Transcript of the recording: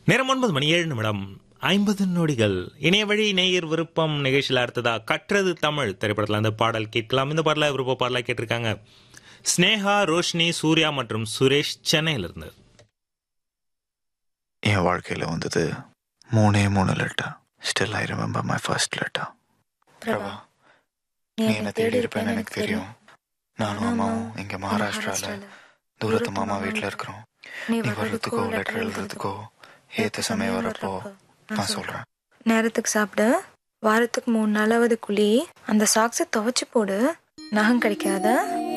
நேரம் ஒன்பது மணி ஏழு நிமிடம் ஐம்பது நொடிகள் இணைய வழி நேயர் விருப்பம் நிகழ்ச்சியில் அடுத்ததா கற்றது தமிழ் திரைப்படத்தில் அந்த பாடல் கேட்கலாம் இந்த பாடல விருப்ப பாடலா கேட்டிருக்காங்க ஸ்னேகா ரோஷினி சூர்யா மற்றும் சுரேஷ் சென்னையிலிருந்து என் வாழ்க்கையில் வந்தது மூணே மூணு letter still I remember my first letter Prabha நீ என்னை தேடி இருப்பேன்னு எனக்கு தெரியும் நானும் அம்மாவும் இங்கே மகாராஷ்டிராவில் தூரத்து மாமா வீட்டில் இருக்கிறோம் நீ நீ வர்றதுக்கோ லெட்டர் எழுதுறதுக்கோ ஏற்ற சமயம் வரப்போ நான் சொல்கிறேன் நேரத்துக்கு சாப்பிடு வாரத்துக்கு மூணு நாளாவது குழி அந்த சாக்ஸை துவைச்சு போடு நகம் கிடைக்காத